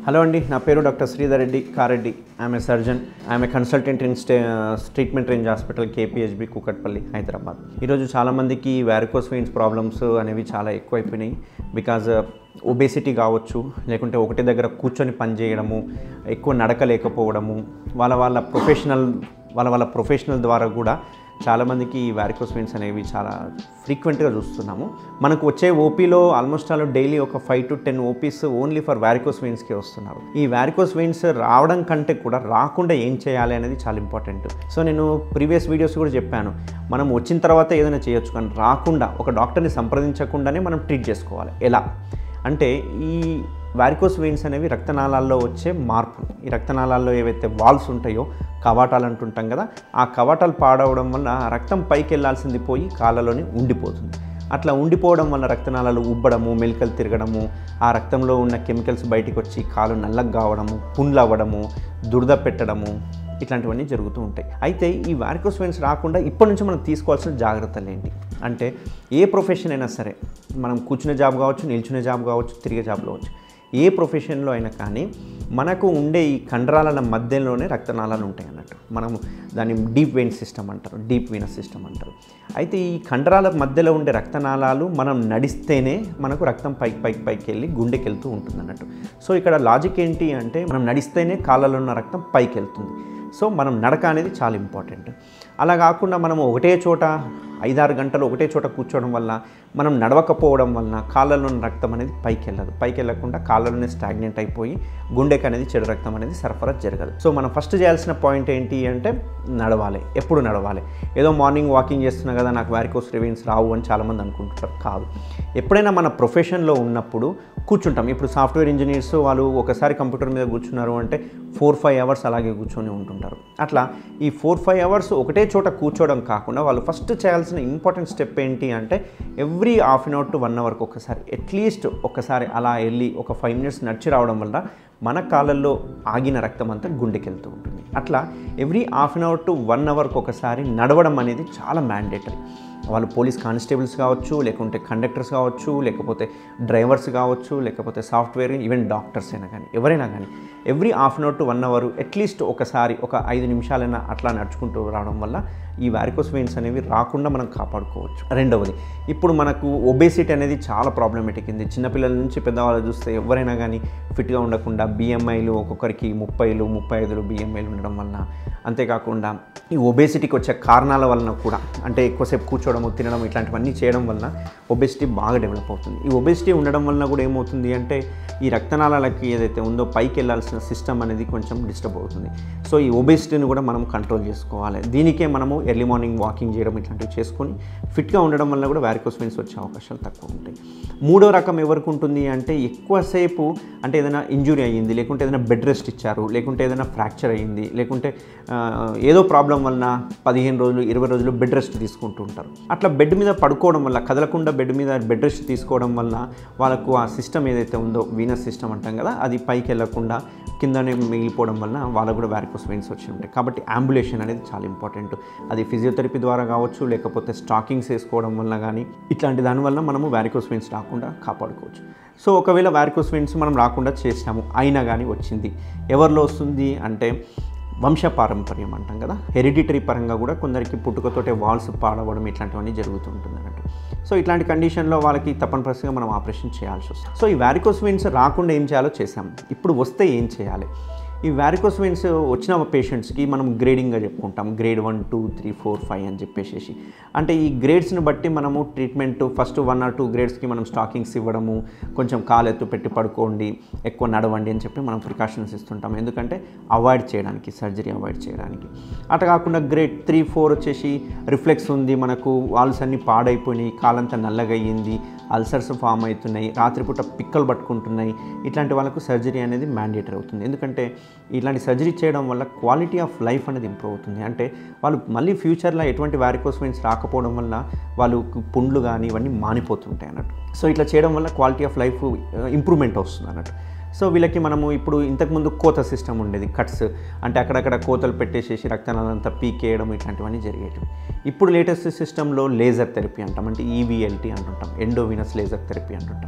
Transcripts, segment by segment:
hello అండి నా పేరు doctor Sridhar Reddy Kareddy I'm a surgeon I'm a consultant in stay treatment range hospital KPHB Kukatpally Hyderabad ఈరోజు చాలామందికి వ్యారికోస్ వెయిన్స్ ప్రాబ్లమ్స్ అనేవి చాలా ఎక్కువైపోయినాయి బికాజ్ ఒబేసిటీ కావచ్చు లేకుంటే ఒకటి దగ్గర కూర్చొని పని చేయడము ఎక్కువ నడక లేకపోవడము వాళ్ళ వాళ్ళ ప్రొఫెషనల్ వాళ్ళ వాళ్ళ ప్రొఫెషనల్ ద్వారా కూడా చాలామందికి ఈ వ్యారికోస్ వెయిన్స్ అనేవి చాలా ఫ్రీక్వెంట్గా చూస్తున్నాము మనకు వచ్చే ఓపీలో ఆల్మోస్ట్ ఆల్ డైలీ ఒక five to ten OPs only for varicose వెయిన్స్కే వస్తున్నారు ఈ వ్యారికోస్ వెయిన్స్ రావడం కంటే కూడా రాకుండా ఏం చేయాలి అనేది చాలా ఇంపార్టెంట్ సో నేను ప్రీవియస్ వీడియోస్ కూడా చెప్పాను మనం వచ్చిన తర్వాత ఏదైనా చేయొచ్చు కానీ రాకుండా ఒక డాక్టర్ని సంప్రదించకుండానే మనం ట్రీట్ చేసుకోవాలి ఎలా అంటే ఈ వారికోస్ వెయిన్స్ అనేవి రక్తనాళాల్లో వచ్చే మార్పు ఈ రక్తనాళాల్లో ఏవైతే వాల్స్ ఉంటాయో కవాటాలు అంటుంటాం కదా ఆ కవాటాలు పాడవడం వల్ల రక్తం పైకి వెళ్ళాల్సింది పోయి కాళ్ళలోనే ఉండిపోతుంది అట్లా ఉండిపోవడం వల్ల రక్తనాళాలు ఉబ్బడము మెలికలు తిరగడము ఆ రక్తంలో ఉన్న కెమికల్స్ బయటికి వచ్చి కాలు నల్లగా కావడము పుండ్లు అవ్వడము దురద పెట్టడము ఇట్లాంటివన్నీ జరుగుతూ ఉంటాయి అయితే ఈ వారికోస్ వెయిన్స్ రాకుండా ఇప్పటి నుంచి మనం తీసుకోవాల్సిన జాగ్రత్తలు ఏంటి అంటే ఏ ప్రొఫెషన్ అయినా సరే మనం కూర్చునే జాబ్ కావచ్చు నిల్చునే జాబ్ కావచ్చు తిరిగే జాబ్ కావచ్చు ఏ ప్రొఫెషన్లో అయినా కానీ మనకు ఉండే ఈ కండరాల మధ్యలోనే రక్తనాళాలు ఉంటాయి అన్నట్టు మనము దాన్ని డీప్ వెయిన్ సిస్టమ్ అంటారు డీప్ వీనస్ సిస్టమ్ అంటారు అయితే ఈ కండరాల మధ్యలో ఉండే రక్తనాళాలు మనం నడిస్తేనే మనకు రక్తం పైకి పైకి పైకి వెళ్ళి గుండెకి వెళ్తూ ఉంటుంది అన్నట్టు సో ఇక్కడ లాజిక్ ఏంటి అంటే మనం నడిస్తేనే కాళ్ళలో ఉన్న రక్తం పైకి వెళ్తుంది సో మనం నడక అనేది చాలా ఇంపార్టెంట్ అలా కాకుండా మనం ఒకటే చోట ఐదారు గంటలు ఒకటే చోట కూర్చోవడం వల్ల మనం నడవకపోవడం వలన కాళ్ళలో ఉన్న రక్తం అనేది పైకి వెళ్ళదు పైకి వెళ్ళకుండా కాళ్ళలోనే స్టాగ్నెంట్ అయిపోయి గుండెకి అనేది చెడు రక్తం అనేది సరఫరా జరగదు సో మనం ఫస్ట్ చేయాల్సిన పాయింట్ ఏంటి అంటే నడవాలి ఎప్పుడు నడవాలి ఏదో మార్నింగ్ వాకింగ్ చేస్తున్నా కదా నాకు వ్యారికోస్ రివెన్స్ రావు అని చాలామంది అనుకుంటుంటారు కాదు ఎప్పుడైనా మన ప్రొఫెషన్లో ఉన్నప్పుడు కూర్చుంటాం ఇప్పుడు సాఫ్ట్వేర్ ఇంజనీర్స్ వాళ్ళు ఒకసారి కంప్యూటర్ మీద కూర్చున్నారు అంటే ఫోర్ ఫైవ్ అవర్స్ అలాగే కూర్చొని ఉంటుంటారు అట్లా ఈ ఫోర్ ఫైవ్ అవర్స్ ఒకటే చోట కూర్చోవడం కాకుండా వాళ్ళు ఫస్ట్ చేయాల్సిన ఇంపార్టెంట్ స్టెప్ ఏంటి అంటే every half an hour to one అవర్కి ఒకసారి అట్లీస్ట్ ఒకసారి అలా వెళ్ళి ఒక ఫైవ్ మినిట్స్ నడిచి రావడం వల్ల మన కాళ్ళల్లో ఆగిన రక్తం అంతా గుండెకి వెళ్తూ ఉంటుంది అట్లా every half an hour to one అవర్కి ఒకసారి నడవడం అనేది చాలా మ్యాండేటరీ వాళ్ళు పోలీస్ కానిస్టేబుల్స్ కావచ్చు లేకుంటే కండక్టర్స్ కావచ్చు లేకపోతే డ్రైవర్స్ కావచ్చు లేకపోతే సాఫ్ట్వేర్ ఈవెన్ డాక్టర్స్ అయినా కానీ ఎవరైనా కానీ every half an hour to one hour at least ఒకసారి ఒక ఐదు నిమిషాలైనా అట్లా నడుచుకుంటూ రావడం వల్ల ఈ వారికోస్ వెయిన్స్ అనేవి రాకుండా మనం కాపాడుకోవచ్చు రెండవది ఇప్పుడు మనకు ఒబేసిటీ అనేది చాలా ప్రాబ్లమేటిక్ ఉంది చిన్నపిల్లల నుంచి పెద్దవాళ్ళు చూస్తే ఎవరైనా కానీ ఫిట్గా ఉండకుండా బిఎంఐలు ఒక్కొక్కరికి ముప్పైలు ముప్పై ఐదులు బిఎంఐలు ఉండడం వలన అంతేకాకుండా ఈ ఒబేసిటీకి వచ్చే కారణాల వలన కూడా అంటే ఎక్కువసేపు కూర్చోవడము తినడం ఇట్లాంటివన్నీ చేయడం వలన ఒబేసిటీ బాగా డెవలప్ అవుతుంది ఈ ఒబేసిటీ ఉండడం వలన కూడా ఏమవుతుంది అంటే ఈ రక్తనాళాలకి ఏదైతే ఉందో పైకి వెళ్ళాల్సిన సిస్టమ్ అనేది కొంచెం డిస్టర్బ్ అవుతుంది సో ఈ ఒబేసిటీని కూడా మనం కంట్రోల్ చేసుకోవాలి దీనికే మనము ఎర్లీ మార్నింగ్ వాకింగ్ చేయడం ఇట్లాంటివి చేసుకొని ఫిట్గా ఉండడం వల్ల కూడా వ్యారికోస్ వెయిన్స్ వచ్చే అవకాశాలు తక్కువ ఉంటాయి మూడో రకం ఎవరికి ఉంటుంది అంటే ఎక్కువసేపు అంటే ఏదైనా ఇంజురీ అయ్యింది లేకుంటే ఏదైనా బెడ్ రెస్ట్ ఇచ్చారు లేకుంటే ఏదైనా ఫ్రాక్చర్ అయ్యింది లేకుంటే ఆ, ఏదో ప్రాబ్లం వలన పదిహేను రోజులు ఇరవై రోజులు బెడ్ రెస్ట్ తీసుకుంటూ ఉంటారు అట్లా బెడ్ మీద పడుకోవడం వల్ల కదలకుండా బెడ్ మీద బెడ్ రెస్ట్ తీసుకోవడం వల్ల వాళ్ళకు ఆ సిస్టమ్ ఏదైతే ఉందో వీనస్ సిస్టమ్ అంటాం కదా అది పైకి వెళ్ళకుండా కిందనే మిగిలిపోవడం వలన వాళ్ళకు కూడా వ్యారికోస్ వెయిన్స్ వచ్చి ఉంటాయి కాబట్టి అంబులేషన్ అనేది చాలా ఇంపార్టెంట్ అది ఫిజియోథెరపీ ద్వారా కావచ్చు లేకపోతే స్టాకింగ్స్ వేసుకోవడం వల్ల కానీ ఇట్లాంటి దానివల్ల మనము వ్యారికోస్ వెయిన్స్ రాకుండా కాపాడుకోవచ్చు సో ఒకవేళ వ్యారికోస్ వెయిన్స్ మనం రాకుండా చేసాము అయినా కానీ వచ్చింది ఎవరిలో వస్తుంది అంటే వంశపారంపర్యం అంటాం కదా హెరిడిటరీ పరంగా కూడా కొందరికి పుట్టుకతోటే వాల్స్ పాడవడం ఇట్లాంటివన్నీ జరుగుతుంటుంది అన్నట్టు సో ఇట్లాంటి కండిషన్లో వాళ్ళకి తప్పనిసరిగా మనం ఆపరేషన్ చేయాల్సి వస్తుంది సో ఈ వ్యారికోస్ వెయిన్స్ రాకుండా ఏం చేయాలో చేసాం ఇప్పుడు వస్తే ఏం చేయాలి ఈ వ్యారికోస్ వెయిన్స్ వచ్చిన పేషెంట్స్కి మనం గ్రేడింగ్గా చెప్పుకుంటాం grade one two three four five అని చెప్పేసి అంటే ఈ గ్రేడ్స్ని బట్టి మనము treatment first one or two గ్రేడ్స్కి మనం స్టాకింగ్స్ ఇవ్వడము కొంచెం కాలు ఎత్తు పెట్టి పడుకోండి ఎక్కువ నడవండి అని చెప్పి మనం ప్రికాషన్స్ ఇస్తుంటాం ఎందుకంటే అవాయిడ్ చేయడానికి సర్జరీ అవాయిడ్ చేయడానికి అటు కాకుండా గ్రేడ్ త్రీ ఫోర్ వచ్చేసి రిఫ్లెక్స్ ఉంది మనకు వాల్స్ అన్ని పాడైపోయినాయి కాలంతా నల్లగా అయ్యింది అల్సర్స్ ఫామ్ అవుతున్నాయి రాత్రిపూట పిక్కలు పట్టుకుంటున్నాయి ఇట్లాంటి వాళ్ళకు సర్జరీ అనేది మ్యాండేటరీ అవుతుంది ఎందుకంటే ఇట్లాంటి సర్జరీ చేయడం వల్ల క్వాలిటీ ఆఫ్ లైఫ్ అనేది ఇంప్రూవ్ అవుతుంది అంటే వాళ్ళు మళ్ళీ ఫ్యూచర్లో ఎటువంటి వ్యారికోస్ వెయిన్స్ రాకపోవడం వల్ల వాళ్ళు పుండ్లు కానీ ఇవన్నీ మానిపోతుంటాయి అన్నట్టు సో ఇట్లా చేయడం వల్ల క్వాలిటీ ఆఫ్ లైఫ్ ఇంప్రూవ్మెంట్ వస్తుంది అన్నట్టు సో వీళ్ళకి మనము ఇప్పుడు ఇంతకుముందు కోత సిస్టమ్ ఉండేది కట్స్ అంటే అక్కడక్కడ కోతలు పెట్టేసేసి రక్తనాళంతా పీకేయడం ఇట్లాంటివన్నీ జరిగేటివి ఇప్పుడు లేటెస్ట్ సిస్టంలో లేజర్ థెరపీ అంటాం అంటే ఈవీఎల్టీ అంటుంటాం ఎండోవినస్ లేజర్ థెరపీ అంటుంటాం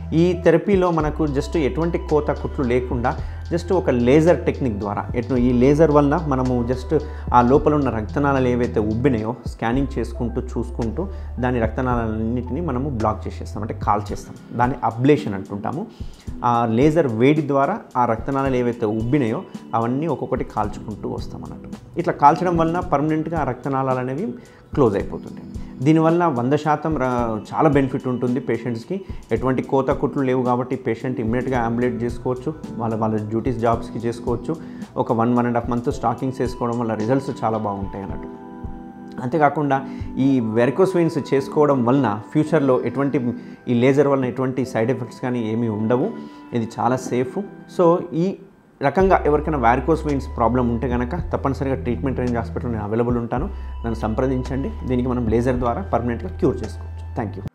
ఈ థెరపీలో మనకు జస్ట్ ఎటువంటి కోత కుట్లు లేకుండా జస్ట్ ఒక లేజర్ టెక్నిక్ ద్వారా ఎటు ఈ లేజర్ వలన మనము జస్ట్ ఆ లోపల ఉన్న రక్తనాళాలు ఏవైతే ఉబ్బినాయో స్కానింగ్ చేసుకుంటూ చూసుకుంటూ దాని రక్తనాళాలన్నింటినీ మనము బ్లాక్ చేసేస్తాం అంటే కాల్ చేస్తాం దాన్ని అబ్లేషన్ అంటుంటాము ఆ లేజర్ వేడి ద్వారా ఆ రక్తనాళాలు ఏవైతే ఉబ్బినాయో అవన్నీ ఒక్కొక్కటి కాల్చుకుంటూ వస్తాం అన్నట్టు ఇట్లా కాల్చడం వలన పర్మనెంట్గా ఆ రక్తనాళాలు అనేవి క్లోజ్ అయిపోతుంటాయి దీనివల్ల వంద శాతం ర- చాలా బెనిఫిట్ ఉంటుంది పేషెంట్స్కి ఎటువంటి కోత కుట్లు లేవు కాబట్టి పేషెంట్ ఇమ్మీడియట్గా అంబులేట్ చేసుకోవచ్చు వాళ్ళ వాళ్ళ డ్యూటీస్ జాబ్స్కి చేసుకోవచ్చు ఒక one one and half month stockings వేసుకోవడం వల్ల రిజల్ట్స్ చాలా బాగుంటాయి అన్నట్టు అంతేకాకుండా ఈ వెరికోస్ వెయిన్స్ చేసుకోవడం వలన ఫ్యూచర్లో ఎటువంటి ఈ లేజర్ వలన ఎటువంటి సైడ్ ఎఫెక్ట్స్ కానీ ఏమీ ఉండవు ఇది చాలా సేఫ్ సో ఈ రకంగా ఎవరికైనా వ్యారికోస్ వెయిన్స్ ప్రాబ్లం ఉంటే కనుక తప్పనిసరిగా ట్రీట్మెంట్ రేంజ్ హాస్పిటల్ నేను అవైలబుల్ ఉంటాను నన్ను సంప్రదించండి దీనికి మనం లేజర్ ద్వారా పర్మనెంట్గా క్యూర్ చేసుకోవచ్చు థ్యాంక్ యూ